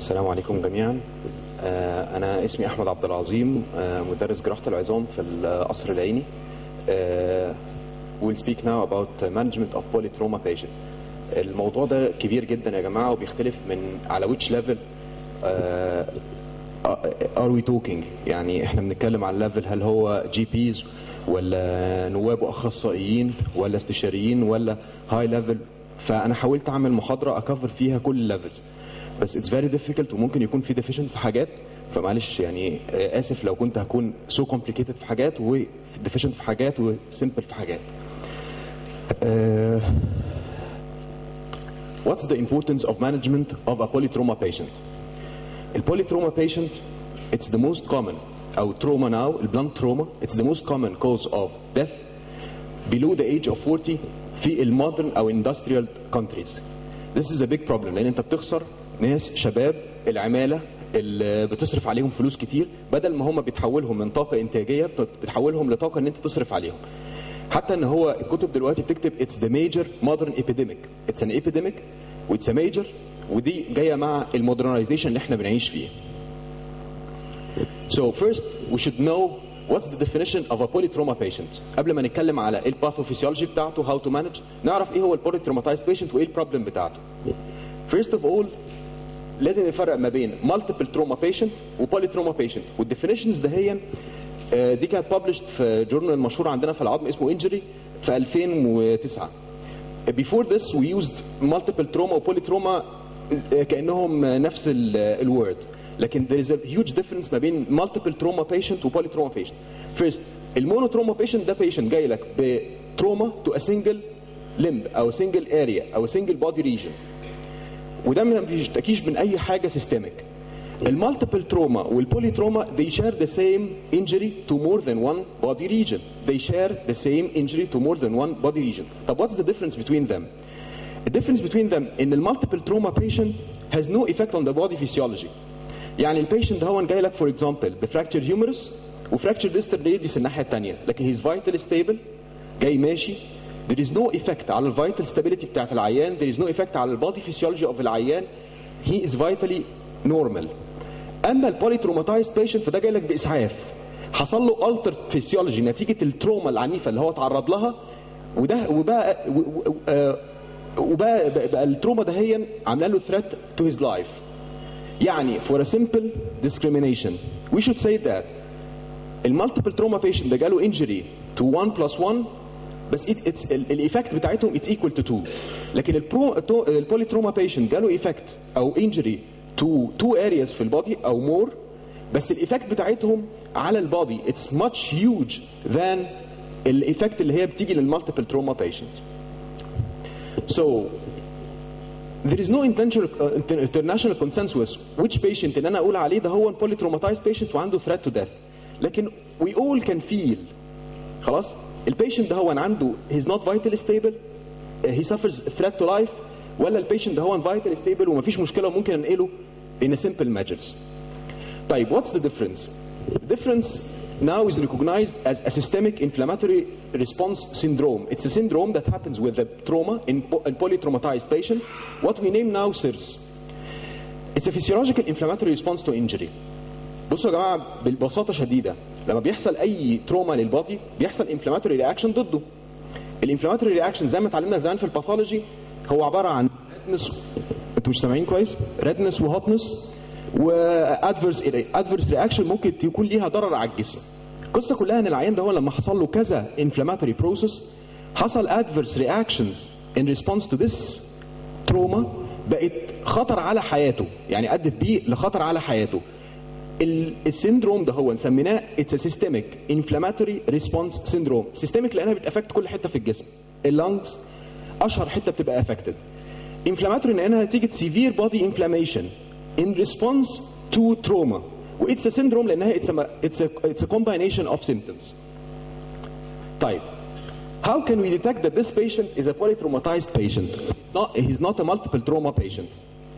السلام عليكم جميعا آه، أنا اسمي أحمد عبد العظيم آه، مدرس جراحة العظام في القصر العيني آه، We'll speak now about management of polytrauma patient الموضوع ده كبير جدا يا جماعة وبيختلف من على which level آه، are we talking يعني احنا بنتكلم على الليفل هل هو جي بيز ولا نواب واخصائيين ولا استشاريين ولا هاي ليفل فانا حاولت اعمل محاضره اكفر فيها كل الليفلز بس اتس فيري ديفيكلت وممكن يكون في ديفيشنت في حاجات فمعلش يعني آه، اسف لو كنت هكون سو so complicated في حاجات وديفيشنت في حاجات وسمبل في حاجات آه، What's the importance of management of a polytrauma patient? البوليتروما patient it's the most common او trauma now البلانت trauma it's the most common cause of death below the age of 40 في المودرن او industrial countries this is a big problem لان انت بتخسر ناس شباب العماله اللي بتصرف عليهم فلوس كتير بدل ما هم بتحولهم من طاقه انتاجيه بت- بتحولهم لطاقه ان انت تصرف عليهم حتى ان هو الكتب دلوقتي بتكتب it's the major modern epidemic it's an epidemic واتس a major ودي جايه مع المودرنايزيشن اللي احنا بنعيش فيه So first we should know what's the definition of a polytrauma patient قبل ما نتكلم على ايه الباثوفيسيولوجي بتاعته how to manage نعرف ايه هو البوليتروماتايزد patient وايه البروبلم بتاعته First of all لازم نفرق ما بين multiple trauma patient وبوليتروما patient والديفينيشنز ده هي آه، دي كانت published في جورنال مشهور عندنا في العظم اسمه انجري في 2009 before this we used multiple trauma و polytrauma آه، كانهم نفس الورد لكن there is a huge difference ما بين multiple trauma patient و polytrauma patient first المونوتروما patient ده patient جاي لك بتروما to a single limb او single area او single body region وده ما بيشتكيش من اي حاجه سيستميك المالتيبل تروما والبولي تروما they share the same injury to more than one body region they share the same injury to more than one body region طب what's the difference between them the difference between them ان المالتيبل تروما patient has no effect on the body physiology يعني البيشنت هو جاي لك فور اكزامبل بفراكتشر هيومرس وفراكتشر ديستر ريديس الناحيه الثانيه لكن هيز فايتال ستيبل جاي ماشي there is no effect على الفيتال stability بتاعت العيان there is no effect على البادي physiology of العيان he is vitally normal اما البوليتروماتايزد بيشنت فده جاي لك باسعاف حصل له altered physiology نتيجه التروما العنيفه اللي هو اتعرض لها وده وبقى و- و- آه، وبقى بقى- بقى التروما ده هي عامله له threat to his life يعني for a simple discrimination we should say that المالتيبل تروما patient ده جاله انجري to 1 plus 1 بس it, it's الايفكت بتاعتهم it's equal to 2 لكن البرو البولي تروما patient جاله ايفكت او انجري to two areas في البودي او more بس الايفكت بتاعتهم على البودي it's much huge than الايفكت اللي هي بتيجي للمالتيبل تروما patient so there is no intentional, uh, inter- international consensus which patient اللي انا اقول عليه ده هو polytraumatized patient وعنده threat to death لكن we all can feel خلاص البيشنت ده هو عنده he's not vitally stable uh, he suffers threat to life ولا البيشنت ده هو vitally stable ومفيش مشكله وممكن انقله in a simple measures طيب what's the difference the difference now is recognized as a systemic inflammatory response syndrome it's a syndrome that happens with the trauma in, po- in polytraumatized patient what we name now SIRS it's a physiological inflammatory response to injury بصوا يا جماعه ببساطه شديده لما بيحصل اي تروما للبادي بيحصل انفلاماتوري رياكشن ضده الانفلاماتوري رياكشن زي ما اتعلمنا زمان في الباثولوجي هو عباره عن ريدنس انتوا مش سامعين كويس ريدنس وهوتنس وادفيرس ادفيرس رياكشن ممكن يكون ليها ضرر على الجسم القصه كلها ان العيان ده هو لما حصل له كذا انفلاماتوري بروسيس حصل ادفيرس رياكشنز ان ريسبونس تو ذس تروما بقت خطر على حياته يعني ادت بيه لخطر على حياته ال- السندروم ده هو سميناه اتس سيستميك انفلاماتوري ريسبونس سندروم سيستميك لانها بتافكت كل حته في الجسم اللنجز اشهر حته بتبقى افكتد انفلاماتوري لانها نتيجه سيفير بودي انفلاميشن ان ريسبونس تو تروما واتس سندروم لانها اتس اتس اتس كومباينيشن اوف symptoms طيب How can we detect that this patient is a polytraumatized patient? He's not, he's not a multiple trauma patient.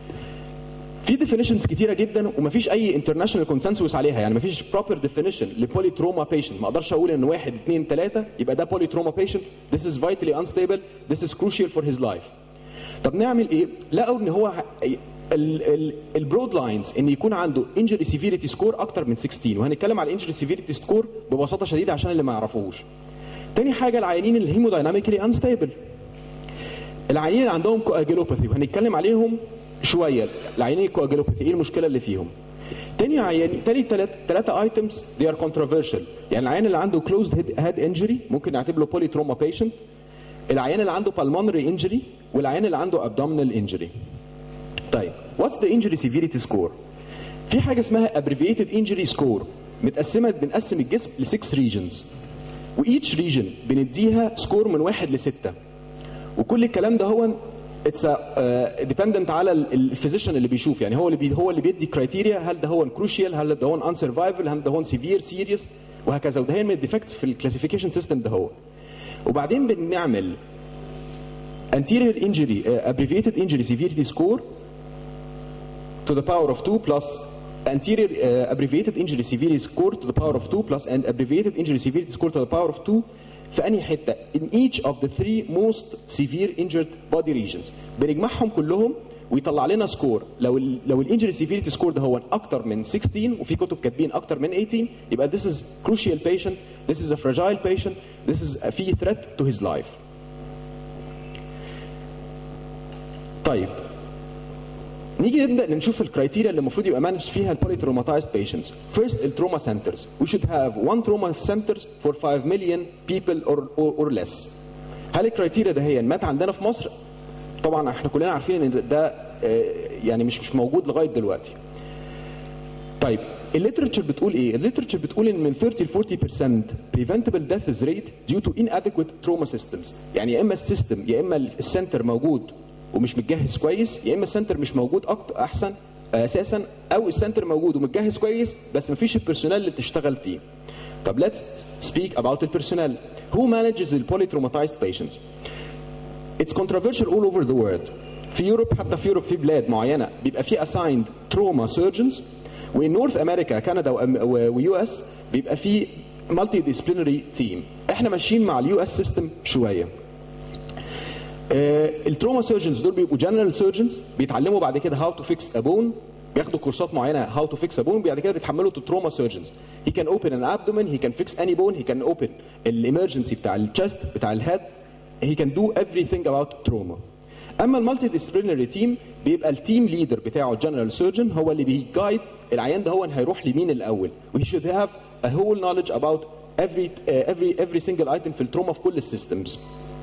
في definitions كتيره جدا ومفيش اي international consensus عليها يعني مفيش proper definition لبولي تروما patient ما اقدرش اقول ان واحد اثنين ثلاثه يبقى ده بولي تروما patient this is vitally unstable this is crucial for his life طب نعمل ايه لقوا ان هو البرود لاينز ان يكون عنده انجري سيفيريتي سكور اكتر من 16 وهنتكلم على الانجري سيفيريتي سكور ببساطه شديده عشان اللي ما يعرفوش تاني حاجه العيانين الهيمودايناميكلي انستابل العيانين اللي عندهم كواجيلوباثي وهنتكلم عليهم شويه العيانين الكواجيلوباثي ايه المشكله اللي فيهم تاني عيان تاني ثلاثة ايتمز they are controversial يعني العيان اللي عنده closed head, head injury ممكن نعتبره poly trauma patient العيان اللي عنده pulmonary injury والعيان اللي عنده abdominal injury طيب what's the injury severity score في حاجة اسمها abbreviated injury score متقسمة بنقسم الجسم ل 6 regions وeach region بنديها سكور من واحد لستة وكل الكلام ده هو اتس ديبندنت على الفيزيشن اللي بيشوف يعني هو اللي بي هو اللي بيدي كرايتيريا هل ده هو كروشيال هل ده هو ان سرفايفل هل ده هو سيفير سيريس وهكذا وده هي من الديفكتس في الكلاسيفيكيشن سيستم ده هو وبعدين بنعمل anterior injury uh, abbreviated injury severity score to the power of 2 plus anterior uh, abbreviated injury severity score to the power of 2 plus and abbreviated injury severity score to the power of 2 في انهي حته in each of the three most severe injured body regions بنجمعهم كلهم ويطلع لنا سكور لو ال لو الانجري سيفيريتي سكور ده هو اكتر من 16 وفي كتب كاتبين اكتر من 18 يبقى this is crucial patient this is a fragile patient this is a في threat to his life طيب نيجي نبدا نشوف الكرايتيريا اللي المفروض يبقى مانج فيها البولي تروماتايزد بيشنتس فيرست التروما سنترز we should have one trauma centers for 5 million people or, or, or less هل الكرايتيريا ده هي مات عندنا في مصر طبعا احنا كلنا عارفين ان ده يعني مش مش موجود لغايه دلوقتي طيب الليترشر بتقول ايه؟ الليترشر بتقول ان من 30 ل 40% preventable death rate due to inadequate trauma systems يعني يا اما السيستم يا اما السنتر موجود ومش متجهز كويس يا اما السنتر مش موجود أكتر احسن اساسا او السنتر موجود ومتجهز كويس بس مفيش البيرسونال اللي تشتغل فيه طب let's speak about البيرسونال who manages the polytraumatized patients it's controversial all over the world في يوروب حتى في يوروب في بلاد معينه بيبقى في assigned trauma surgeons وان نورث امريكا كندا ويو اس بيبقى في مالتي ديسبلينري تيم احنا ماشيين مع اليو اس سيستم شويه التروما سيرجنز دول بيبقوا جنرال سيرجنز بيتعلموا بعد كده هاو تو فيكس ابون بياخدوا كورسات معينه هاو تو فيكس ابون بعد كده بيتحملوا تو تروما سيرجنز هي كان اوبن ان ابدومن هي كان فيكس اني بون هي كان اوبن الامرجنسي بتاع الشست بتاع الهيد هي كان دو everything about تروما اما المالتي ديسبلينري تيم بيبقى التيم ليدر بتاعه الجنرال سيرجن هو اللي بيجايد العيان ده هو هيروح لمين الاول وهي should have a whole knowledge about every uh, every every single item في التروما في كل السيستمز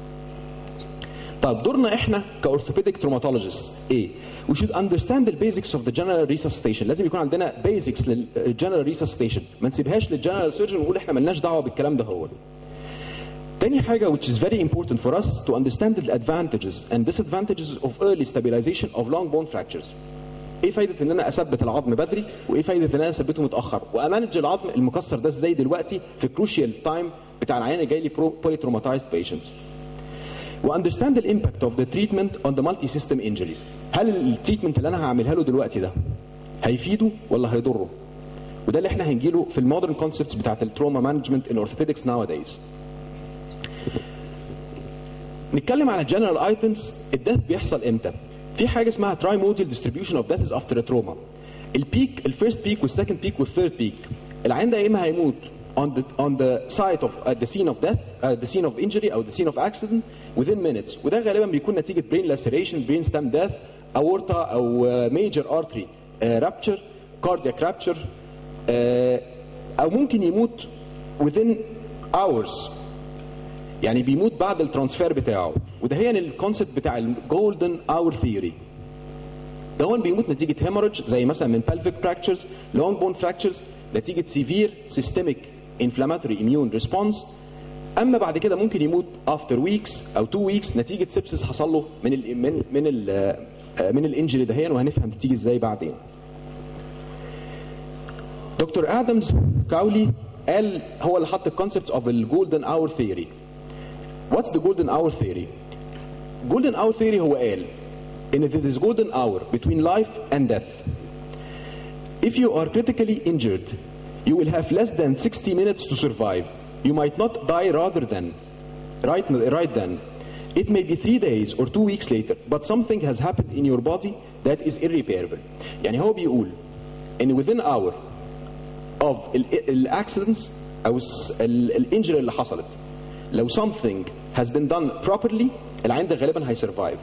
طب دورنا احنا كاورثوبيديك تروماتولوجيست ايه؟ We should understand the basics of the general resuscitation لازم يكون عندنا basics للجنرال resuscitation ما نسيبهاش للجنرال سيرجن ونقول احنا ملناش دعوه بالكلام ده هو تاني حاجة which is very important for us to understand the advantages and disadvantages of early stabilization of long bone fractures. ايه فايدة ان انا اثبت العظم بدري وايه فايدة ان انا اثبته متأخر وامانج العظم المكسر ده ازاي دلوقتي في crucial تايم بتاع العيان اللي جاي لي polytraumatized patients. واندرستاند الامباكت اوف ذا تريتمنت اون ذا مالتي سيستم انجريز هل التريتمنت اللي انا هعملها له دلوقتي ده هيفيده ولا هيضره وده اللي احنا هنجيله في المودرن كونسبتس بتاعت التروما مانجمنت ان اورثوبيدكس ناو دايز نتكلم على جنرال ايتمز الدث بيحصل امتى في حاجه اسمها تراي موديل ديستريبيوشن اوف ديثز افتر تروما البيك الفيرست بيك والسكند بيك والثيرد بيك العيان ده يا اما هيموت on the on the site of uh, the scene of death uh, the scene of injury او the scene of accident within minutes وده غالبا بيكون نتيجه brain laceration brain stem death aorta او uh, major artery uh, rupture cardiac rupture uh, او ممكن يموت within hours يعني بيموت بعد الترانسفير بتاعه وده هي الكونسيبت بتاع الجولدن اور ثيوري ده هو بيموت نتيجه هيموريدج زي مثلا من pelvic fractures long bone fractures نتيجه severe systemic inflammatory immune response اما بعد كده ممكن يموت after weeks او 2 weeks نتيجه سبسس حصل له من ال من من ال من الانجري دهيا وهنفهم بتيجي ازاي بعدين دكتور ادمز كاولي قال هو اللي حط الكونسبت اوف الجولدن اور ثيوري واتس ذا جولدن اور ثيوري جولدن اور ثيوري هو قال ان there is golden hour between life and death if you are critically injured you will have less than 60 minutes to survive you might not die rather than right right then It may be three days or two weeks later, but something has happened in your body that is irreparable. يعني هو بيقول ان within hour of الاكسيدنتس او الانجري اللي حصلت لو something has been done properly العين ده غالبا هيسرفايف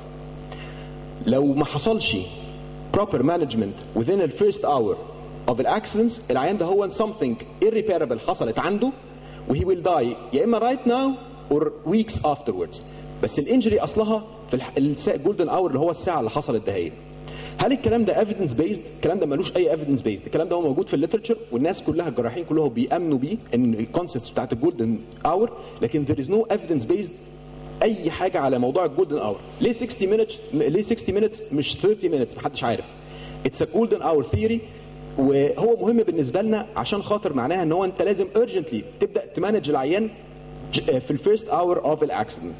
لو ما حصلش proper management within the first hour of the accidents العيان ده هو something irreparable حصلت عنده وهي will die يا اما right now or weeks afterwards بس الانجري اصلها في الجولدن اور اللي هو الساعه اللي حصلت دهيت هل الكلام ده ايفيدنس بيزد؟ الكلام ده ملوش اي ايفيدنس بيزد، الكلام ده هو موجود في الليترشر والناس كلها الجراحين كلهم بيامنوا بيه ان الكونسبت بتاعت الجولدن اور لكن there is no evidence based اي حاجه على موضوع الجولدن اور ليه 60 minutes ليه 60 minutes مش 30 minutes محدش عارف اتس ا جولدن اور ثيوري وهو مهم بالنسبه لنا عشان خاطر معناها ان هو انت لازم urgently تبدا تمانج العيان في الفيرست اور اوف الاكسيدنت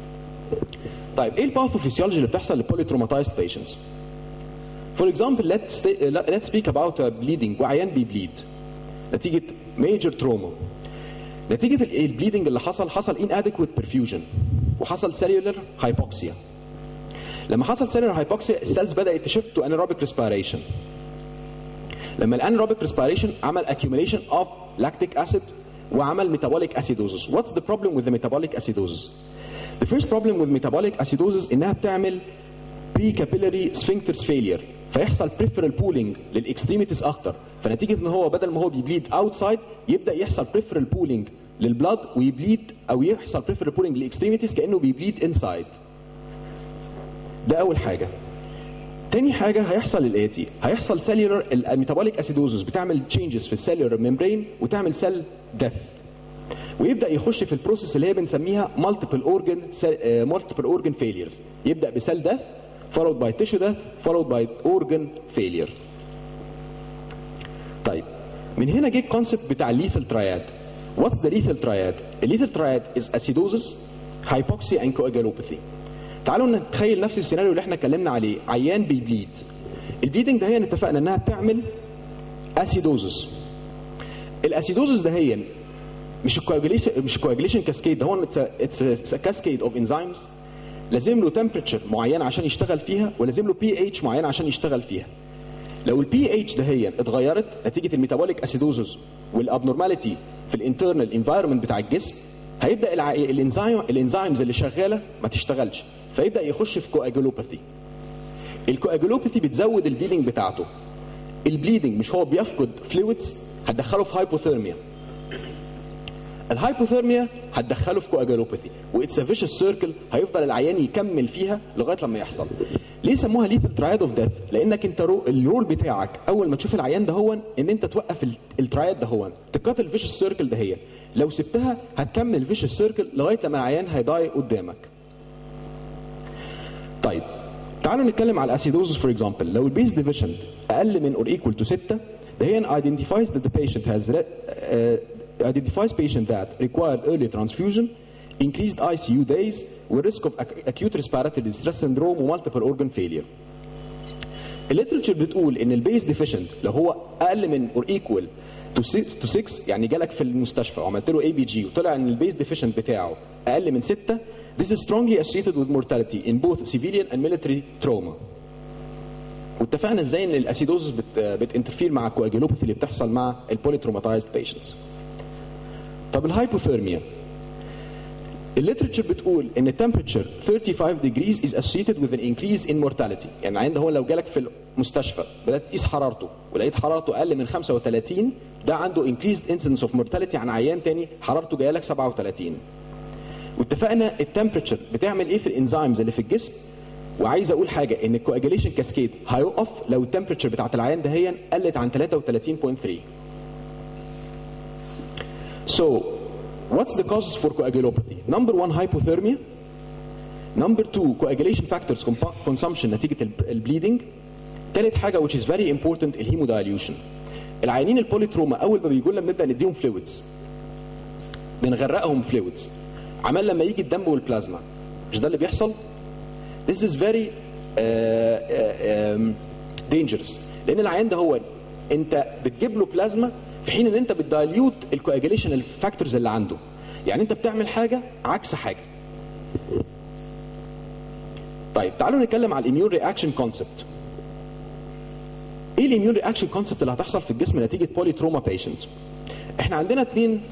طيب ايه الباثوفيسيولوجي اللي بتحصل للبوليتروماتايزد بيشنتس For example, let's, say, uh, let's speak about uh, bleeding وعيان بيبليد نتيجة major trauma نتيجة البليدنج اللي حصل حصل inadequate perfusion وحصل cellular hypoxia لما حصل cellular hypoxia السيلز بدأت تشفت to anaerobic respiration لما الانيروبيك respiration عمل accumulation of lactic acid وعمل metabolic acidosis What's the problem with the metabolic acidosis? The first problem with metabolic acidosis انها بتعمل pre-capillary sphincters failure فيحصل peripheral pooling للاكستريميتيز اكتر فنتيجه ان هو بدل ما هو بيبليد اوتسايد يبدا يحصل peripheral pooling للبلاد ويبليد او يحصل peripheral pooling للاكستريميتيز كانه بيبليد انسايد ده اول حاجه تاني حاجة هيحصل الآتي هيحصل سيلولر الميتابوليك اسيدوزس بتعمل تشينجز في السيلولر ميمبرين وتعمل سيل ديث ويبدا يخش في البروسيس اللي هي بنسميها مالتيبل اورجن مالتيبل اورجن فيليرز يبدا بسيل ديث followed by tissue death followed by organ failure طيب من هنا جه الكونسبت بتاع الليثال تراياد What's the lethal triad? الليثال تراياد is acidosis, hypoxia and coagulopathy. تعالوا نتخيل نفس السيناريو اللي احنا اتكلمنا عليه عيان بيبليد البليدنج ده هي اتفقنا انها بتعمل اسيدوزس الاسيدوزس ده هي مش الكواجوليشن مش كواجوليشن كاسكيد ده هو اتس كاسكيد اوف انزيمز لازم له تمبريتشر معينه عشان يشتغل فيها ولازم له بي اتش معينه عشان يشتغل فيها لو البي اتش ده هي اتغيرت نتيجه الميتابوليك اسيدوزس والابنورماليتي في الانترنال انفايرمنت بتاع الجسم هيبدا الع... الانزيم الانزيمز اللي شغاله ما تشتغلش فيبدا يخش في كواجولوباثي الكواجولوباثي بتزود البليدنج بتاعته البليدنج مش هو بيفقد فلويدز هتدخله في هايبوثيرميا الهايبوثيرميا هتدخله في كواجولوباثي واتس فيشس سيركل هيفضل العيان يكمل فيها لغايه لما يحصل ليه سموها ليثل ترايد اوف ديث لانك انت رو الرول بتاعك اول ما تشوف العيان ده هو ان انت توقف الترايد ده هو تقاتل الفيشس سيركل ده هي لو سبتها هتكمل فيشس سيركل لغايه لما العيان هيضاي قدامك طيب تعالوا نتكلم على الاسيدوزس فور اكزامبل لو البيس ديفيشن اقل من اور ايكوال تو 6 ده هي identifies that the patient has uh, identifies patient that required early transfusion increased ICU days with risk of acute respiratory distress syndrome ومالتيبل organ failure الليترشر بتقول ان البيس ديفيشنت لو هو اقل من اور ايكوال تو 6 تو 6 يعني جالك في المستشفى وعملت له اي بي جي وطلع ان البيس ديفيشنت بتاعه اقل من 6 This is strongly associated with mortality in both civilian and military trauma. واتفقنا ازاي ان الاسيدوزس بت بتنترفير مع الكواجولوباثي اللي بتحصل مع البوليتروماتايزد بيشنتس. طب الهايبوثيرميا الليترشر بتقول ان temperature 35 degrees is associated with an increase in mortality يعني عند هو لو جالك في المستشفى بدات تقيس حرارته ولقيت حرارته اقل من 35 ده عنده increased incidence of mortality عن عيان تاني حرارته جايه لك 37 واتفقنا التمبريتشر بتعمل ايه في الانزيمز اللي في الجسم وعايز اقول حاجه ان الكواجيليشن كاسكيد هيقف لو التمبريتشر بتاعت العيان دهيا قلت عن 33.3 So, what's the causes for coagulopathy? Number one, hypothermia. Number two, coagulation factors consumption نتيجة البليدنج. تالت حاجة which is very important الهيمودايليوشن. العيانين البوليتروما أول ما بيجوا لنا بنبدأ نديهم فلويدز. بنغرقهم فلويدز. عمال لما يجي الدم والبلازما مش ده اللي بيحصل this is very uh, uh, um, dangerous لان العيان ده هو انت بتجيب له بلازما في حين ان انت بتدايليوت الكواجيليشن الفاكتورز اللي عنده يعني انت بتعمل حاجه عكس حاجه طيب تعالوا نتكلم على الاميون رياكشن كونسبت ايه الاميون رياكشن كونسبت اللي هتحصل في الجسم نتيجه بولي تروما بيشنت احنا عندنا اثنين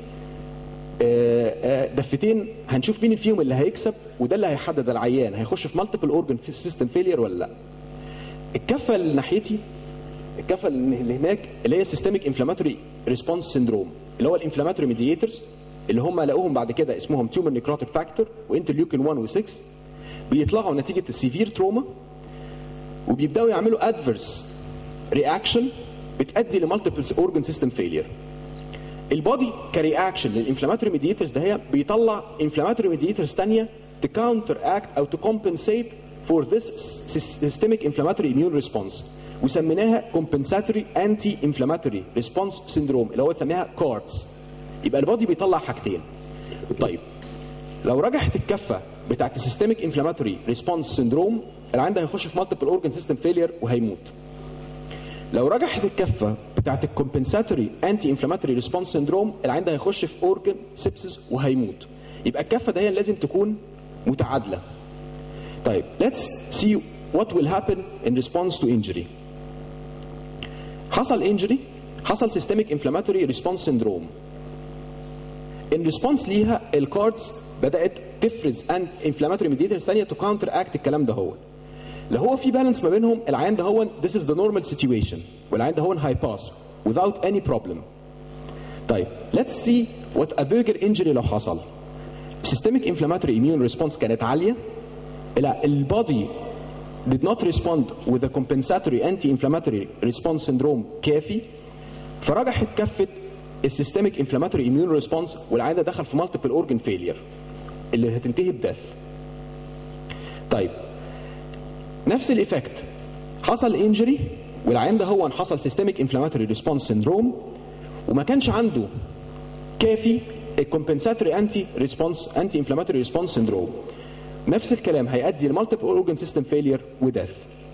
دفتين هنشوف مين فيهم اللي هيكسب وده اللي هيحدد العيان هيخش في مالتيبل اورجن في سيستم فيلير ولا لا الكفه اللي ناحيتي الكفه اللي هناك اللي هي سيستميك انفلاماتوري ريسبونس سيندروم اللي هو الانفلاماتوري ميديتورز اللي هم لقوهم بعد كده اسمهم تيومر نيكروتيك فاكتور وانترليوكين 1 و6 بيطلعوا نتيجه السيفير تروما وبيبداوا يعملوا ادفيرس رياكشن بتؤدي لمالتيبل اورجن سيستم فيلير البودي كرياكشن للانفلاماتوري ميديتورز ده هي بيطلع انفلاماتوري ميديتورز ثانيه تكاونتر اكت او تكومبنسيت فور ذس سيستميك انفلاماتوري اميون ريسبونس وسميناها كومبنساتوري انتي انفلاماتوري ريسبونس سيندروم اللي هو تسميها كارتس يبقى البودي بيطلع حاجتين طيب لو رجحت الكفه بتاعت السيستميك انفلاماتوري ريسبونس سيندروم العيان ده هيخش في مالتيبل اورجن سيستم فيلير وهيموت لو رجحت الكفه بتاعت الكومبنساتوري انتي انفلاماتوري ريسبونس سيندروم العيان ده هيخش في اورجن سيبسس وهيموت يبقى الكفه ده لازم تكون متعادله طيب let's see what will happen in response to injury حصل injury حصل systemic inflammatory response syndrome in response ليها الكاردز بدات تفرز ان انفلاماتوري ميديتورز ثانيه تو كاونتر اكت الكلام ده هو لو هو في بالانس ما بينهم العيان ده هو this is the normal situation والعيان ده هو هاي باس without any problem طيب let's see what a burger injury لو حصل systemic inflammatory immune response كانت عاليه البادي did not respond with a compensatory anti-inflammatory response syndrome كافي فرجحت كفه السيستميك انفلاماتوري اميون ريسبونس والعيان ده دخل في مالتيبل اورجن فيلير اللي هتنتهي بدث طيب نفس الايفكت حصل انجري والعيان ده هو حصل سيستميك انفلاماتوري ريسبونس سيندروم وما كانش عنده كافي الكومبنساتوري انتي ريسبونس انتي انفلاماتوري ريسبونس سيندروم نفس الكلام هيؤدي لمالتيبل اورجن سيستم فيلير ودث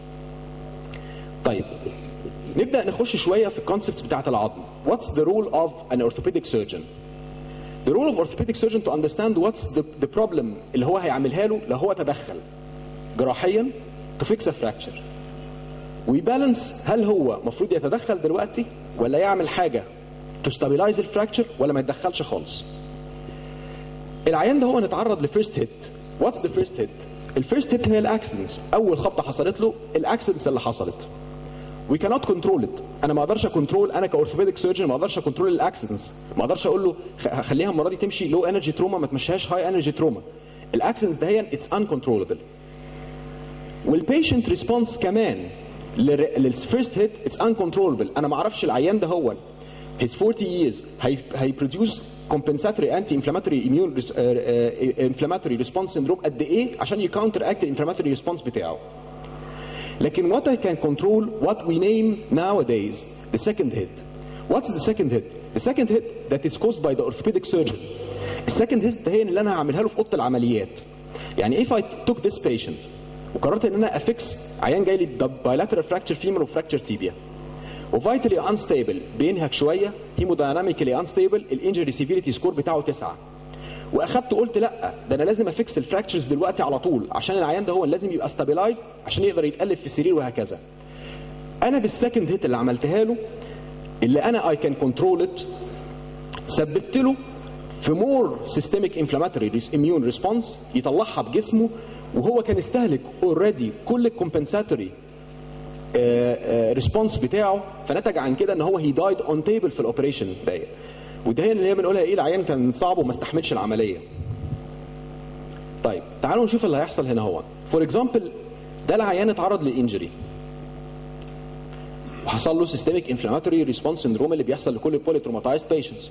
طيب نبدا نخش شويه في الكونسبتس بتاعه العظم what's the role of an orthopedic surgeon the role of orthopedic surgeon to understand what's the, the problem اللي هو هيعملها له لو هو تدخل جراحيا to fix a fracture ويبالانس هل هو المفروض يتدخل دلوقتي ولا يعمل حاجه to stabilize الفراكشر ولا ما يتدخلش خالص العيان ده هو نتعرض لفيرست هيت واتس ذا فيرست هيت الفيرست هيت هي الاكسيدنتس اول خبطه حصلت له الاكسيدنتس اللي حصلت وي كانوت كنترول ات انا ما اقدرش اكنترول انا كاورثوبيديك سيرجن ما اقدرش اكنترول الاكسيدنتس ما اقدرش اقول له خليها المره دي تمشي لو انرجي تروما ما تمشيهاش هاي انرجي تروما الاكسيدنتس ده هي اتس انكنترولبل والبيشنت ريسبونس كمان للفيرست هيت اتس انكنترولبل انا ما اعرفش العيان ده هو his 40 years هي هيبروديوس compensatory anti inflammatory immune uh, uh, inflammatory response syndrome قد ايه عشان يكاونتر اكت الانفلاماتوري ريسبونس بتاعه لكن what I can control what we name nowadays the second hit what's the second hit the second hit that is caused by the orthopedic surgeon السكند هيت هي اللي انا هعملها له في اوضه العمليات يعني if I took this patient وقررت ان انا افكس عيان جاي لي bilateral fracture femur وفراكتشر tibia وفايتالي انستيبل بينهك شويه هيمودايناميكالي انستيبل الانجري سيفيريتي سكور بتاعه تسعه واخدت قلت لا ده انا لازم افكس الفراكتشرز دلوقتي على طول عشان العيان ده هو لازم يبقى ستابلايز عشان يقدر يتقلب في السرير وهكذا انا بالسكند هيت اللي عملتها له اللي انا اي كان كنترول ات ثبت له في مور سيستميك انفلاماتوري اميون ريسبونس يطلعها بجسمه وهو كان استهلك اوريدي كل الكومبنساتوري ريسبونس بتاعه فنتج عن كده ان هو هي دايد اون تيبل في الاوبريشن ده وده هي اللي هي بنقولها ايه العيان كان صعب وما استحملش العمليه طيب تعالوا نشوف اللي هيحصل هنا هو فور اكزامبل ده العيان اتعرض لانجري وحصل له سيستميك انفلاماتوري ريسبونس سندروم اللي بيحصل لكل البوليتروماتايزد بيشنتس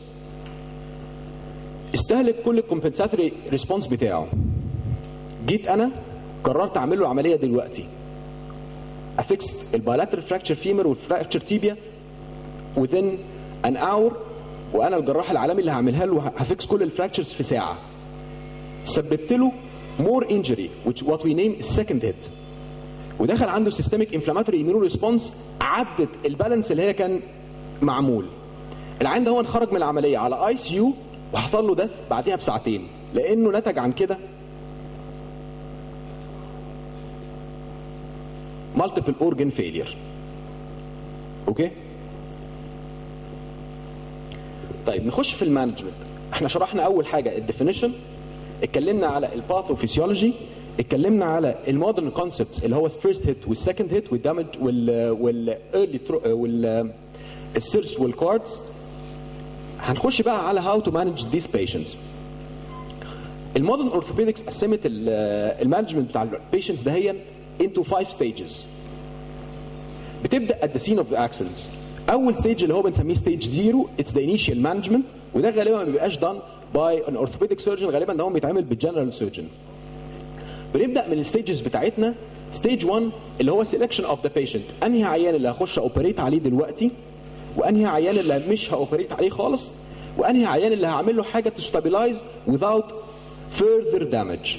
استهلك كل الكومبنساتوري ريسبونس بتاعه جيت انا قررت اعمل له عمليه دلوقتي افكس البايلاترال فراكتشر فيمر والفراكتشر تيبيا within an hour وانا الجراح العالمي اللي هعملها له هفكس كل الفراكتشرز في ساعه سببت له more injury which what we name second hit ودخل عنده systemic inflammatory immune response عدت البالانس اللي هي كان معمول العين ده هو خرج من العمليه على اي سي يو وحصل له ده بعديها بساعتين لانه نتج عن كده multiple organ failure اوكي طيب نخش في المانجمنت احنا شرحنا اول حاجه الديفينيشن اتكلمنا على الباثوفيسيولوجي اتكلمنا على المودرن كونسبتس اللي هو الفيرست هيت والسكند هيت والدامج وال والايرلي وال السيرش والكاردز هنخش بقى على هاو تو مانج ذيس بيشنتس المودرن اورثوبيدكس قسمت المانجمنت بتاع البيشنتس دهيا into five stages بتبدا at the scene of the accidents اول ستيج اللي هو بنسميه ستيج زيرو اتس ذا انيشال مانجمنت وده غالبا ما بيبقاش done باي ان اورثوبيدك سيرجن غالبا ده هو بيتعمل بالجنرال سيرجن بنبدا من الستيجز بتاعتنا ستيج 1 اللي هو سيلكشن اوف ذا بيشنت انهي عيان اللي هخش اوبريت عليه دلوقتي وانهي عيان اللي مش هاوبريت عليه خالص وانهي عيان اللي هعمل له حاجه تستابلايز without further damage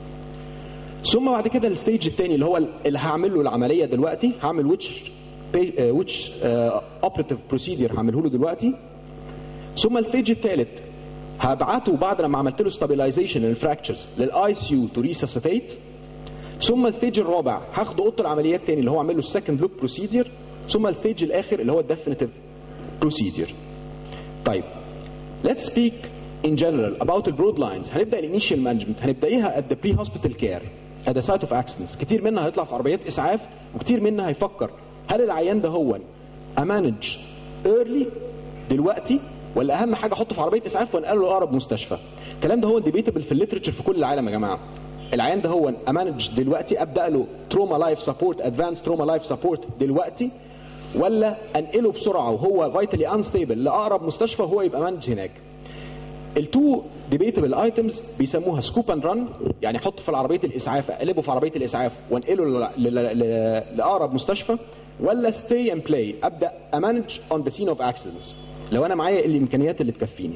ثم بعد كده الستيج الثاني اللي هو اللي هعمل له العمليه دلوقتي هعمل ويتش ويتش اوبريتيف بروسيدير هعمله له دلوقتي ثم الستيج الثالث هبعته بعد لما عملت له ستابلايزيشن للفراكتشرز للاي سي يو تو ريسسيتيت ثم الستيج الرابع هاخد اوضه العمليات تاني اللي هو اعمل له السكند لوك بروسيدير ثم الستيج الاخر اللي هو الديفينيتيف بروسيدير طيب let's speak in general about البرود لاينز هنبدا الانيشال مانجمنت هنبدايها at the pre hospital care at the site of accidents كتير منها هيطلع في عربيات اسعاف وكتير منها هيفكر هل العيان ده هو امانج early دلوقتي ولا اهم حاجه احطه في عربيه اسعاف وانقله لاقرب مستشفى الكلام ده هو ديبيتبل في الليترشر في كل العالم يا جماعه العيان ده هو امانج دلوقتي ابدا له تروما لايف سبورت ادفانس تروما لايف سبورت دلوقتي ولا انقله بسرعه وهو فايتالي انستيبل لاقرب مستشفى وهو يبقى مانج هناك التو ديبيتبل ايتمز بيسموها سكوب اند ران يعني احطه في عربيه الاسعاف اقلبه في عربيه الاسعاف وانقله لاقرب مستشفى ولا ستي اند بلاي ابدا امانج اون ذا سين اوف اكسيدنتس لو انا معايا الامكانيات اللي تكفيني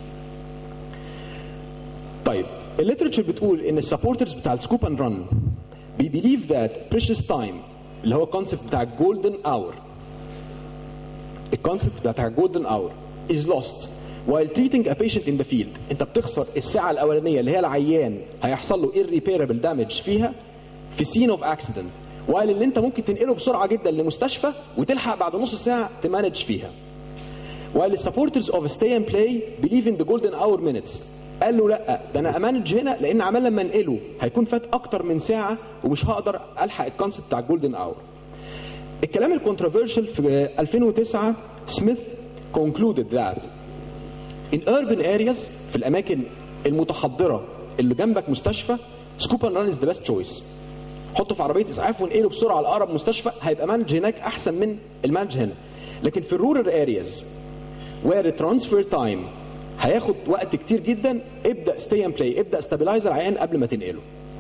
طيب الليترشر بتقول ان السبورترز بتاع السكوب اند ران بيبيليف ذات بريشس تايم اللي هو الكونسيبت بتاع الجولدن اور الكونسيبت بتاع الجولدن اور is lost while treating a patient in the field انت بتخسر الساعه الاولانيه اللي هي العيان هيحصل له irreparable damage فيها في scene of accident while اللي انت ممكن تنقله بسرعه جدا لمستشفى وتلحق بعد نص ساعه تمانج فيها while the supporters of stay and play believe in the golden hour minutes قال له لا ده انا امانج هنا لان عمال لما انقله هيكون فات اكتر من ساعه ومش هقدر الحق الكونسيبت بتاع الجولدن اور الكلام الكونتروفيرشال في 2009 سميث concluded that in urban areas في الاماكن المتحضره اللي جنبك مستشفى سكوب اند ران از ذا بيست تشويس حطه في عربيه اسعاف وانقله بسرعه لاقرب مستشفى هيبقى مانج هناك احسن من المانج هنا لكن في الرورال ارياز وير ترانسفير تايم هياخد وقت كتير جدا ابدا ستي اند بلاي ابدا استابلايز العيان قبل ما تنقله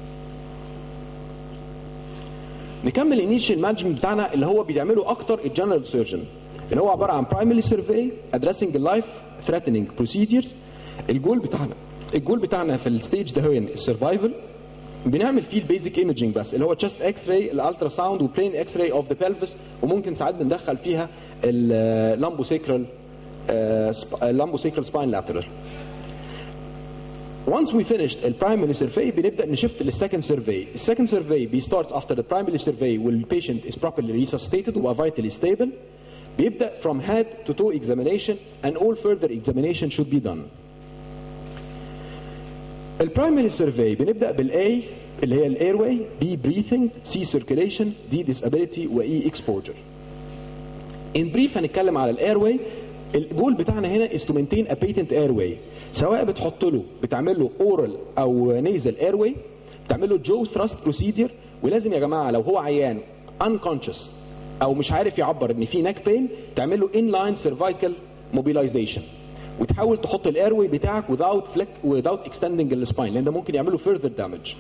نكمل الانيشال مانجمنت بتاعنا اللي هو بيعمله اكتر الجنرال سيرجن اللي هو عباره عن برايمري سيرفي ادريسنج اللايف ثريتنينج بروسيدرز الجول بتاعنا الجول بتاعنا في الستيج ده هو السرفايفل بنعمل فيه البيزك ايمجنج بس اللي هو تشست اكس راي الالترا ساوند وبلين اكس راي اوف ذا بلفس وممكن ساعات بندخل فيها اللامبو سيكرال اللامبو سيكرال سباين لاترال Once we finished the primary survey بنبدا نشفت للسكند survey. السكند survey بي starts after the primary survey when the patient is properly resuscitated و vitally stable. بيبدا from head to toe examination and all further examination should be done. البرايمري سيرفي بنبدا بالاي اللي هي الايرواي بي بريثنج سي سيركيليشن دي ديسابيليتي واي اكسبوجر ان بريف هنتكلم على الايرواي الجول بتاعنا هنا is to maintain a patent airway سواء بتحط له بتعمل له اورال او نيزل ايرواي بتعمل له جو ثراست بروسيدير ولازم يا جماعه لو هو عيان unconscious او مش عارف يعبر ان في ناك بين تعمل له inline cervical mobilization وتحاول تحط الايرواي بتاعك without flex without extending السباين لان ده ممكن يعمل له further damage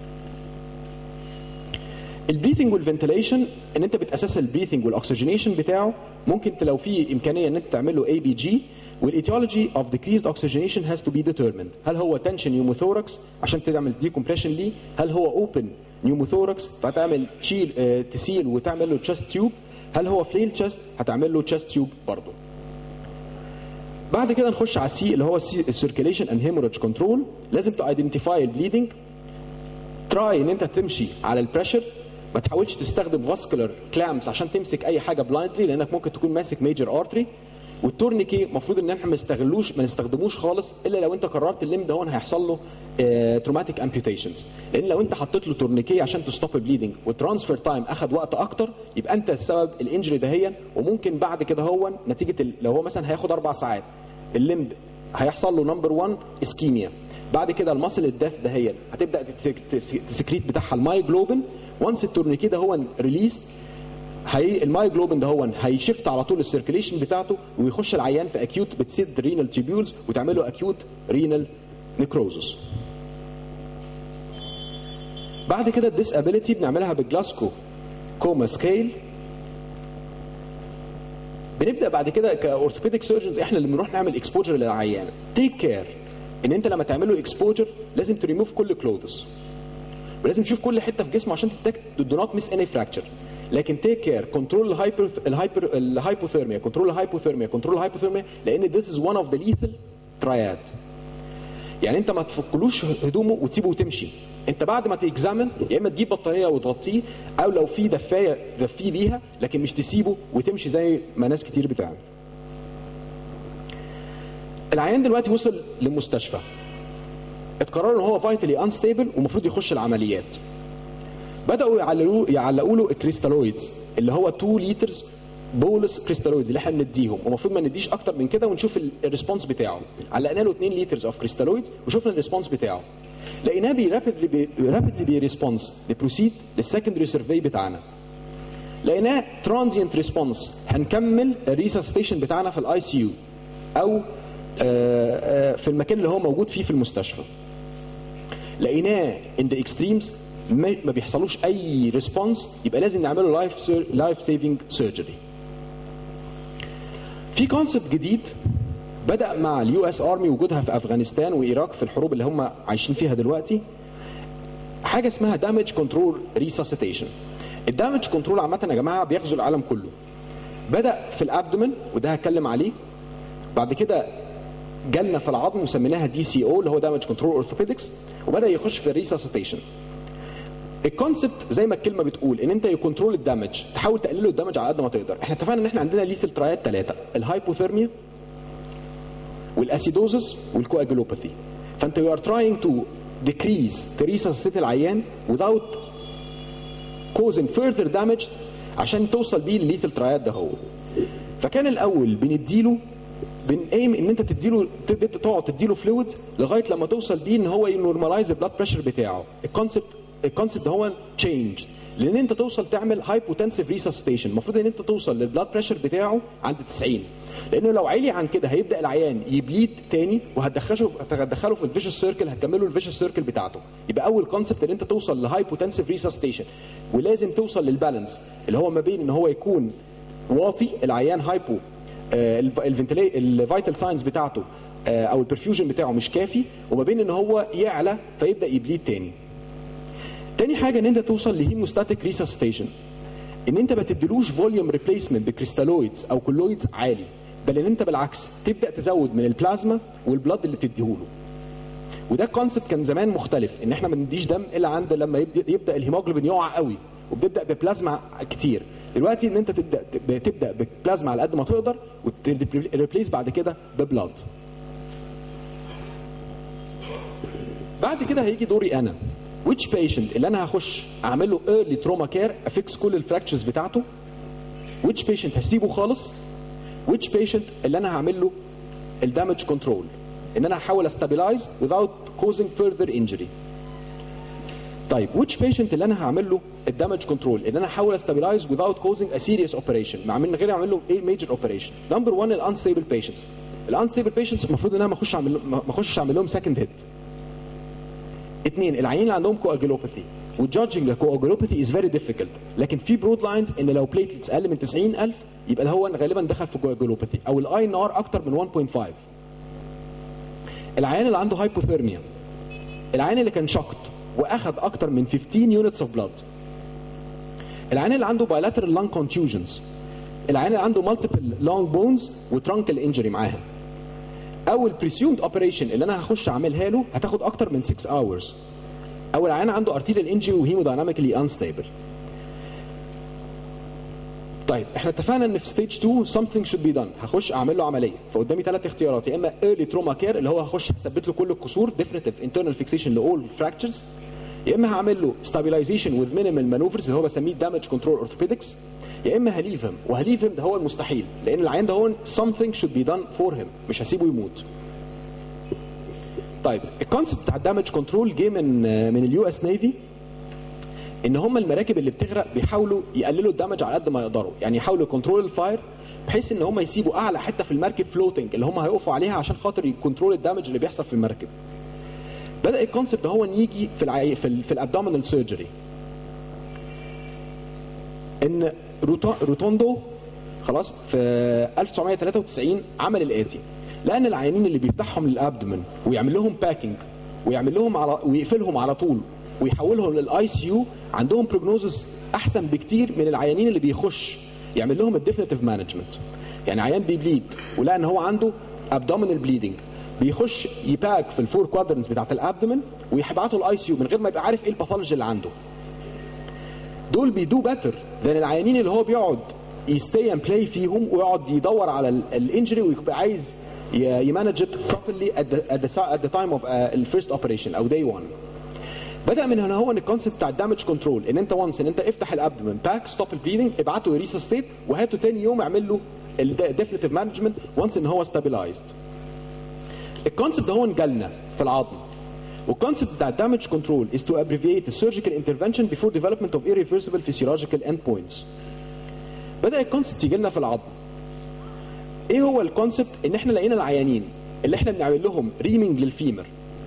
البريثنج والفنتليشن ان انت بتاسس البريثنج والاكسجينيشن بتاعه ممكن لو في امكانيه ان انت تعمل له اي بي جي والايتيولوجي اوف decreased oxygenation has to be determined هل هو tension pneumothorax عشان تعمل decompression ليه هل هو اوبن pneumothorax فتعمل تشيل اه تسيل وتعمل له chest tube هل هو فليل chest هتعمل له chest tube برضه بعد كده نخش على السي اللي هو السيركيليشن اند هيموريدج كنترول لازم تو ايدنتيفاي البليدنج تراي ان انت تمشي على البريشر ما تحاولش تستخدم فاسكولار كلامس عشان تمسك اي حاجه بلايندلي لانك ممكن تكون ماسك ميجر ارتري والتورنيكي المفروض ان احنا ما نستغلوش ما نستخدموش خالص الا لو انت قررت الليم ده هون هيحصل له تروماتيك امبيوتيشنز لان لو انت حطيت له تورنيكي عشان تستوب بليدنج والترانسفير تايم اخذ وقت اكتر يبقى انت السبب الانجري دهيا وممكن بعد كده هو نتيجه ال- لو هو مثلا هياخد اربع ساعات الليم هيحصل له نمبر 1 اسكيميا بعد كده المصل الداث دهيا هتبدا تس- تس- تسكريت بتاعها المايجلوبين وانس التورنيكي ده هو ريليس هي المايجلوبين ده هو هيشفت على طول السيركيليشن بتاعته ويخش العيان في اكيوت بتسد رينال تيبيولز وتعمل له اكيوت رينال نيكروزس بعد كده الديسابيليتي بنعملها بالجلاسكو كوما سكيل بنبدا بعد كده كاورثوبيديك سيرجنز احنا اللي بنروح نعمل اكسبوجر للعيان تيك كير ان انت لما تعمل له اكسبوجر لازم تريموف كل كلوتس ولازم تشوف كل حته في جسمه عشان تتاكد دو نوت ميس اني فراكشر لكن تيك كير كنترول الهايبر الهايبر الهايبوثيرميا كنترول الهايبوثيرميا كنترول الهايبوثيرميا لان this is one of the lethal triad يعني انت ما تفكلوش هدومه وتسيبه وتمشي انت بعد ما تيجزامن يا اما تجيب بطاريه وتغطيه او لو في دفايه تدفيه بيها لكن مش تسيبه وتمشي زي ما ناس كتير بتعمل العيان دلوقتي وصل للمستشفى اتقرر ان هو فايتالي انستيبل ومفروض يخش العمليات بداوا يعلقوا يعلقوا له الكريستالويدز اللي هو 2 لترز بولس كريستالويدز اللي احنا بنديهم ومفروض ما نديش اكتر من كده ونشوف ال- الريسبونس بتاعه علقنا له 2 لترز اوف كريستالويدز وشفنا الريسبونس بتاعه لقيناه بي رابيدلي بي رابيدلي بي ريسبونس نبروسيد للسكندري سيرفي بتاعنا لقيناه ترانزيانت ريسبونس هنكمل الريسستيشن بتاعنا في الاي سي يو او آه، آه، في المكان اللي هو موجود فيه في المستشفى لقيناه ان ذا اكستريمز ما ما بيحصلوش اي ريسبونس يبقى لازم نعمله لايف لايف سيفنج سيرجري في كونسبت جديد بدا مع اليو اس ارمي وجودها في افغانستان وايراك في الحروب اللي هم عايشين فيها دلوقتي حاجه اسمها دامج كنترول ريساسيتيشن الدامج كنترول عامه يا جماعه بيغزو العالم كله بدا في الابدومن وده هتكلم عليه بعد كده جالنا في العظم وسميناها دي سي او اللي هو دامج كنترول اورثوبيدكس وبدا يخش في الريساسيتيشن الكونسبت زي ما الكلمه بتقول ان انت يكنترول الدمج تحاول تقلله الدمج على قد ما تقدر احنا اتفقنا ان احنا عندنا ليثل ترايات ثلاثه الهايبوثيرميا والاسيدوزس والكواجلوباثي فانت يو ار تراينج تو decrease تريساسيت العيان without causing further damage عشان توصل بيه لليثل ترايات ده هو فكان الاول بنديله بنقيم ان انت تديله تبدا تقعد تديله فلويد لغايه لما توصل بيه ان هو ينورماليز البلاد بريشر بتاعه الكونسبت الكونسبت هو تشينج لان انت توصل تعمل هايبوتنسيف ريسستيشن المفروض ان انت توصل للبلاد بريشر بتاعه عند 90 لانه لو عالي عن كده هيبدا العيان يبليد تاني وهتدخله هتدخله في الفيشس سيركل هتكمله الفيشس سيركل بتاعته يبقى اول كونسبت ان انت توصل لهايبوتنسيف ريسستيشن ولازم توصل للبالانس اللي هو ما بين ان هو يكون واطي العيان هايبو الفيتال ساينز بتاعته آه، او البرفيوجن بتاعه مش كافي وما بين ان هو يعلى فيبدا يبليد تاني تاني حاجه ان انت توصل لهيموستاتيك ريسستيشن ان انت ما تديلوش فوليوم ريبليسمنت بكريستالويدز او كولويدز عالي بل ان انت بالعكس تبدا تزود من البلازما والبلاد اللي بتديهوله وده كونسبت كان زمان مختلف ان احنا ما بنديش دم الا عند لما يبدا, يبدأ الهيموجلوبين يقع قوي وبتبدا ببلازما كتير دلوقتي ان انت تبدا تبدا ببلازما على قد ما تقدر وتريبليس بعد كده ببلاد بعد كده هيجي دوري انا which patient اللي انا هخش اعمل له early trauma care افكس كل الفراكتشرز بتاعته which patient هسيبه خالص which patient اللي انا هعمل له الدامج كنترول ان انا هحاول استابلايز without causing further injury طيب which patient اللي انا هعمل له الدامج كنترول ان انا احاول استابلايز without causing a serious operation مع من غير اعمل له ايه major operation نمبر 1 الانستيبل patients الانستيبل patients المفروض ان انا ما اخش اعمل ما اخش اعمل لهم سكند هيت اثنين العيانين اللي عندهم كواجلوباثي وجادجنج كواجلوباثي از فيري ديفيكلت لكن في برود لاينز ان لو بليتلتس اقل من 90000 يبقى هو غالبا دخل في كواجلوباثي او الاي ان ار اكتر من 1.5 العيان اللي عنده هايبوثيرميا العيان اللي كان شوكت واخد اكتر من 15 يونتس اوف بلاد العيان اللي عنده bilateral lung contusions العيان اللي عنده multiple long bones وترانكل انجري معاها او البريسيومد اوبريشن اللي انا هخش اعملها له هتاخد اكتر من 6 hours او العيان عنده arterial injury وهيمودايناميكلي unstable طيب احنا اتفقنا ان في ستيج 2 something should be done هخش اعمل له عمليه فقدامي ثلاث اختيارات يا اما early trauma care اللي هو هخش اثبت له كل الكسور definitive internal fixation لاول fractures يا اما هعمل له stabilization with minimal maneuvers اللي هو بسميه damage control orthopedics يا اما هليفهم وهليفهم ده هو المستحيل لان العيان ده هو something should be done for him مش هسيبه يموت طيب الكونسيبت بتاع الدامج كنترول جه من من اليو اس نيفي ان هم المراكب اللي بتغرق بيحاولوا يقللوا الدمج على قد ما يقدروا يعني يحاولوا كنترول الفاير بحيث ان هم يسيبوا اعلى حته في المركب فلوتنج اللي هم هيقفوا عليها عشان خاطر يكنترول الدمج اللي بيحصل في المركب بدا الكونسيبت ده هو ان يجي في العي... في, ال... في الابدومينال سيرجري ان روتو... روتوندو خلاص في 1993 عمل الاتي لان العيانين اللي بيفتحهم للابدومن ويعمل لهم باكينج ويعمل لهم على ويقفلهم على طول ويحولهم للاي سي يو عندهم بروجنوزس احسن بكتير من العيانين اللي بيخش يعمل لهم الديفينيتيف مانجمنت يعني عيان بيبليد ولقى ان هو عنده ابدومينال بليدنج بيخش يباك في الفور كوادرنتس بتاعت الابدومن ويبعته الاي سي يو من غير ما يبقى عارف ايه الباثولوجي اللي عنده دول بيدو باتر لان العيانين اللي هو بيقعد يستي اند بلاي فيهم ويقعد يدور على الانجري ويبقى عايز يمانج ات properly at the, at the, at the time of uh, الفيرست اوبريشن او day 1 بدا من هنا هو ان الكونسيبت بتاع الدامج كنترول ان انت وانس ان انت افتح الابدومن باك ستوب البليدنج ابعته ريسستيت وهاته تاني يوم اعمل له الديفينيتيف مانجمنت وانس ان هو ستابلايزد الكونسيبت ده هو جالنا في العظم والكونسيبت بتاع الدامج كنترول is to abbreviate the surgical intervention before development of irreversible physiological endpoints بدا الكونسيبت يجي لنا في العظم ايه هو الكونسيبت ان احنا لقينا العيانين اللي احنا بنعمل لهم ريمينج للفيمر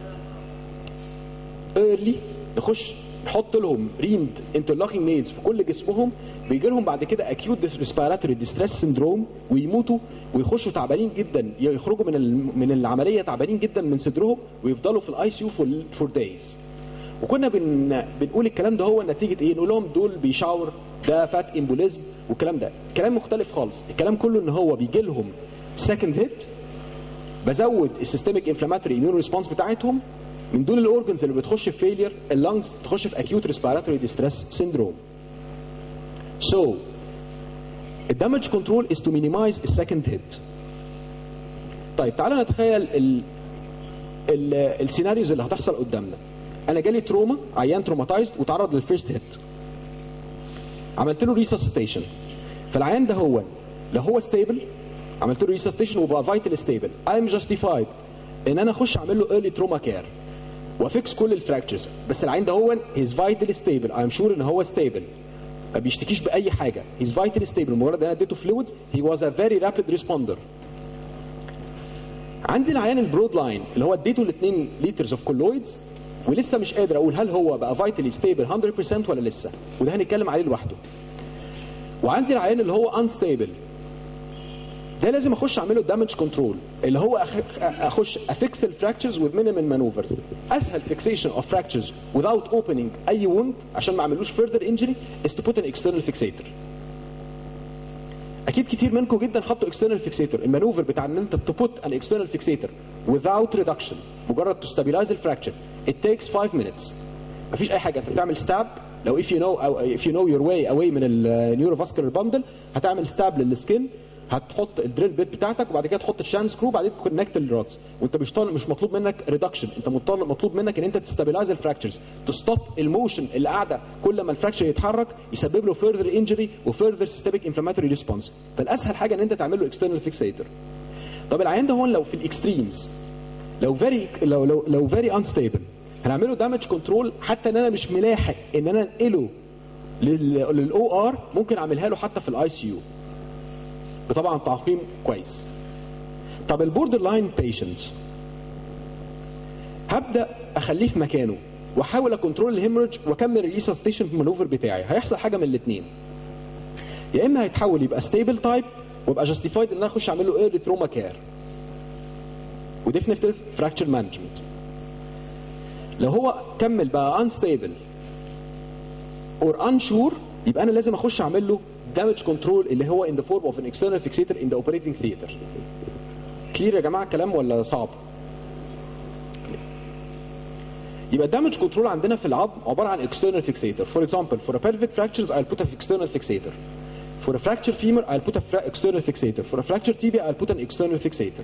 ايرلي نخش نحط لهم ريمد انترلوكينج نيلز في كل جسمهم بيجي لهم بعد كده اكيوت ريسبيراتوري ديستريس سندروم ويموتوا ويخشوا تعبانين جدا يخرجوا من من العمليه تعبانين جدا من صدرهم ويفضلوا في الاي سي يو فور دايز وكنا بن بنقول الكلام ده هو نتيجه ايه؟ نقول لهم دول بيشاور ده فات امبوليزم والكلام ده كلام مختلف خالص الكلام كله ان هو بيجي لهم سكند هيت بزود السيستميك انفلاماتوري اميون ريسبونس بتاعتهم من دول الاورجنز اللي بتخش في فيلير اللنجز تخش في اكيوت ريسبيراتوري ديستريس سيندروم So, the damage control is to minimize the second hit. طيب تعالوا نتخيل ال ال السيناريوز اللي هتحصل قدامنا. انا جالي تروما عيان تروماتايزد وتعرض للفيرست هيت. عملت له ريسسيتيشن. فالعيان ده هو لو هو ستيبل عملت له ريسسيتيشن وبقى فايتال ستيبل. I am justified ان انا اخش اعمل له ايرلي تروما كير. وافكس كل الفراكتشرز بس العيان ده هو هيز فايتال ستيبل اي ام شور ان هو ستيبل ما بيشتكيش باي حاجه هيز فايتال ستيبل مجرد ان انا اديته فلويدز هي واز ا فيري رابيد ريسبوندر عندي العيان البرود لاين اللي هو اديته ال 2 لترز اوف كولويدز ولسه مش قادر اقول هل هو بقى فايتالي ستيبل 100% ولا لسه وده هنتكلم عليه لوحده وعندي العيان اللي هو انستيبل ده لازم اخش اعمله دامج كنترول اللي هو اخش افكس الفراكتشرز with minimal maneuvers اسهل فيكسيشن اوف fractures without opening اي wound عشان ما اعملوش further injury is to put an external fixator اكيد كتير منكم جدا حطوا external fixator المانوفر بتاع ان انت to put an external fixator without reduction مجرد to stabilize الفراكتشر it takes 5 minutes مفيش اي حاجه انت بتعمل ستاب لو if you know او if you know your way away من النيوروفاسكولار باندل هتعمل ستاب للسكين هتحط الدريل بيت بتاعتك وبعد كده تحط الشان سكرو وبعدين تكونكت الرادز وانت مش طالب مش مطلوب منك ريدكشن انت مطالب مطلوب منك ان انت تستابلايز الفراكتشرز تستوب الموشن اللي قاعده كل ما الفراكتشر يتحرك يسبب له فيرذر انجري وفيرذر سيستميك انفلاماتوري ريسبونس فالاسهل حاجه ان انت تعمل له اكسترنال فيكسيتور طب العيان ده هو لو في الاكستريمز لو فيري لو لو لو فيري انستيبل هنعمله دامج كنترول حتى ان انا مش ملاحق ان انا انقله للاو ار ممكن اعملها له حتى في الاي سي يو بطبعا تعقيم كويس طب البوردر لاين بيشنتس هبدا اخليه في مكانه واحاول اكنترول الهيموريدج واكمل الريسستيشن مانوفر بتاعي هيحصل حاجه من الاثنين يا اما هيتحول يبقى ستيبل تايب وابقى جاستيفايد ان انا اخش اعمل له ايرلي تروما كير وديفنتيف فراكتشر مانجمنت لو هو كمل بقى انستيبل اور انشور يبقى انا لازم اخش اعمل له damage control اللي هو in the form of an external fixator in the operating theater. كلير يا جماعه الكلام ولا صعب؟ يبقى damage control عندنا في العظم عباره عن external fixator. For example, for a pelvic fractures I'll put a external fixator. For a fractured femur, I'll put a fra- external fixator. For a fractured tibia, I'll put an external fixator.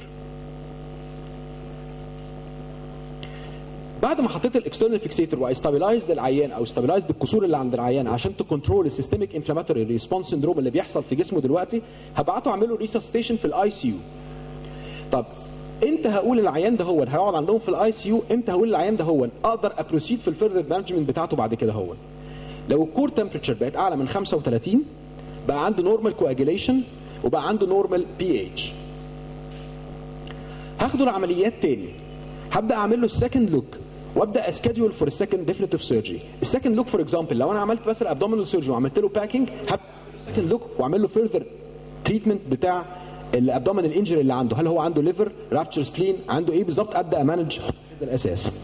بعد ما حطيت الاكسترنال فيكسيتور واستابلايزد العيان او استابلايزد الكسور اللي عند العيان عشان تكنترول السيستميك انفلاماتوري ريسبونس سندروم اللي بيحصل في جسمه دلوقتي هبعته اعمل له ريسستيشن في الاي سي يو طب امتى هقول العيان ده هو هيقعد عندهم في الاي سي يو امتى هقول العيان ده هو اقدر ابروسيد في الفيرذر مانجمنت بتاعته بعد كده هو لو الكور تمبريتشر بقت اعلى من 35 بقى عنده نورمال كواجيليشن وبقى عنده نورمال بي اتش هاخده العمليات تاني هبدا اعمل له السكند لوك وابدا اسكادول فور السكند ديفينيتيف سيرجري السكند لوك فور اكزامبل لو انا عملت مثلا ابدومينال سيرجري وعملت له باكينج هبدا السكند لوك واعمل له فيرذر تريتمنت بتاع الابدومينال انجري اللي عنده هل هو عنده ليفر رابتشر سبلين عنده ايه بالظبط ابدا امانج هذا الاساس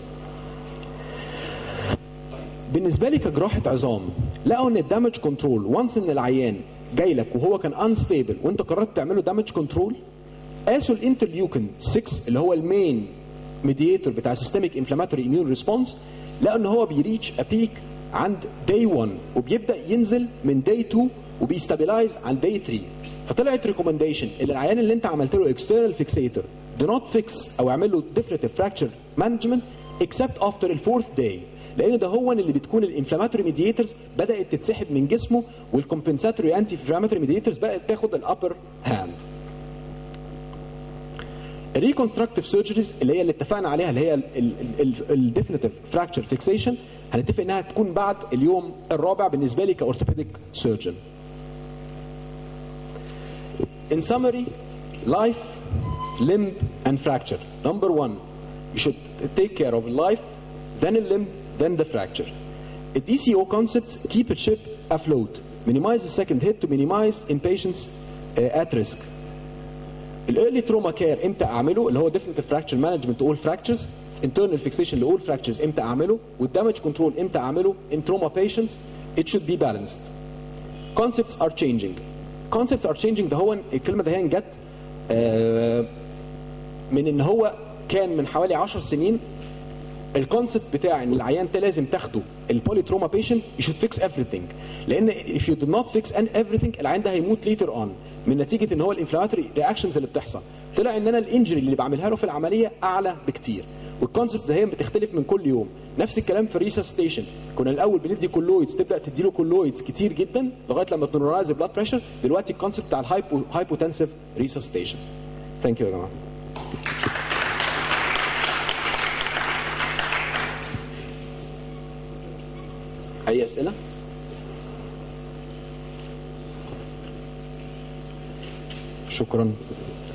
بالنسبه لي كجراحه عظام لقوا ان الدامج كنترول وانس ان العيان جاي لك وهو كان انستيبل وانت قررت تعمله دامج كنترول قاسوا الانترليوكن 6 اللي هو المين ميديتور بتاع سيستميك انفلاماتوري اميون ريسبونس لقوا ان هو بيريتش ا بيك عند داي 1 وبيبدا ينزل من داي 2 وبيستابلايز عند داي 3 فطلعت ريكومنديشن اللي العيان اللي انت عملت له اكسترنال فيكسيتور do not fix او اعمل له definitive fracture management except after الفورث داي لان ده هو اللي بتكون الانفلاماتوري ميديتورز بدات تتسحب من جسمه والكومبنساتوري انتي انفلاماتوري ميديتورز بقت تاخد الابر هاند الريكونستراكتيف سيرجريز اللي هي اللي اتفقنا عليها اللي هي الديفينيتيف فراكشر فيكسيشن هنتفق انها تكون بعد اليوم الرابع بالنسبه لي كاورثوبيديك سيرجن. In summary, life, limb, and fracture. Number one, you should take care of life, then a limb, then the fracture. The DCO concepts keep a ship afloat, minimize the second hit to minimize impatience uh, at risk. الايرلي تروما كير امتى اعمله اللي هو ديفينيتيف فراكشر مانجمنت اول فراكشرز internal فيكسيشن لاول فراكشرز امتى اعمله والدامج كنترول امتى اعمله in trauma patients it should be balanced concepts are changing concepts are changing ده هو الكلمه ده هي جت آه، من ان هو كان من حوالي 10 سنين الكونسبت بتاع ان العيان ده لازم تاخده البولي تروما بيشنت you should fix everything لان if you do not fix and everything العيان ده هيموت later on من نتيجه ان هو الانفلاماتوري رياكشنز اللي بتحصل طلع ان انا الانجري اللي بعملها له في العمليه اعلى بكتير والكونسبت ده هي بتختلف من كل يوم نفس الكلام في الريسستيشن كنا الاول بندي كولويدز تبدا تدي له كولويدز كتير جدا لغايه لما تنورماليز البلاد بريشر دلوقتي الكونسبت بتاع الهايبو هايبوتنسيف ريسستيشن ثانك يو يا جماعه اي اسئله شكرا